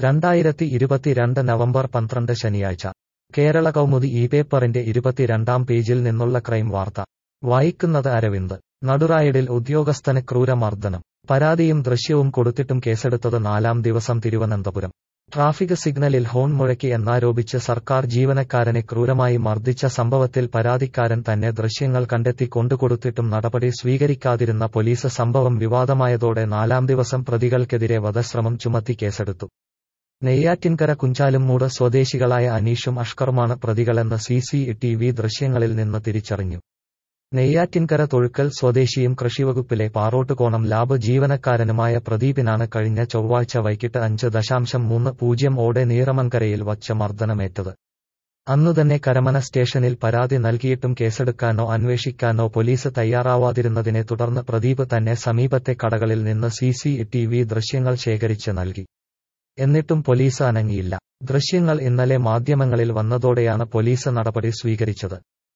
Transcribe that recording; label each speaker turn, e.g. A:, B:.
A: രണ്ടായിരത്തി ഇരുപത്തിരണ്ട് നവംബർ പന്ത്രണ്ട് ശനിയാഴ്ച കേരള കൗമുദി ഈ പേപ്പറിന്റെ ഇരുപത്തിരണ്ടാം പേജിൽ നിന്നുള്ള ക്രൈം വാർത്ത വായിക്കുന്നത് അരവിന്ദ് നടുറായഡിൽ ഉദ്യോഗസ്ഥന് ക്രൂരമർദ്ദനം പരാതിയും ദൃശ്യവും കൊടുത്തിട്ടും കേസെടുത്തത് നാലാം ദിവസം തിരുവനന്തപുരം ട്രാഫിക് സിഗ്നലിൽ ഹോൺ മുഴക്കി എന്നാരോപിച്ച് സർക്കാർ ജീവനക്കാരനെ ക്രൂരമായി മർദ്ദിച്ച സംഭവത്തിൽ പരാതിക്കാരൻ തന്നെ ദൃശ്യങ്ങൾ കണ്ടെത്തി കൊണ്ടുകൊടുത്തിട്ടും നടപടി സ്വീകരിക്കാതിരുന്ന പോലീസ് സംഭവം വിവാദമായതോടെ നാലാം ദിവസം പ്രതികൾക്കെതിരെ വധശ്രമം ചുമത്തി കേസെടുത്തു നെയ്യാറ്റിൻകര കുഞ്ചാലുംമൂട് സ്വദേശികളായ അനീഷും അഷ്കറുമാണ് പ്രതികളെന്ന് സി സി ടി വി ദൃശ്യങ്ങളിൽ നിന്ന് തിരിച്ചറിഞ്ഞു നെയ്യാറ്റിൻകര തൊഴുക്കൽ സ്വദേശിയും കൃഷിവകുപ്പിലെ പാറോട്ടുകോണം ലാബ് ജീവനക്കാരനുമായ പ്രദീപിനാണ് കഴിഞ്ഞ ചൊവ്വാഴ്ച വൈകിട്ട് അഞ്ച് ദശാംശം മൂന്ന് പൂജ്യം ഓടെ നീറമങ്കരയിൽ വച്ച് മർദ്ദനമേറ്റത് അന്നുതന്നെ കരമന സ്റ്റേഷനിൽ പരാതി നൽകിയിട്ടും കേസെടുക്കാനോ അന്വേഷിക്കാനോ പോലീസ് തയ്യാറാവാതിരുന്നതിനെ തുടർന്ന് പ്രദീപ് തന്നെ സമീപത്തെ കടകളിൽ നിന്ന് സി സി ടി വി ദൃശ്യങ്ങൾ ശേഖരിച്ച് നൽകി എന്നിട്ടും പോലീസ് അനങ്ങിയില്ല ദൃശ്യങ്ങൾ ഇന്നലെ മാധ്യമങ്ങളിൽ വന്നതോടെയാണ് പോലീസ് നടപടി സ്വീകരിച്ചത്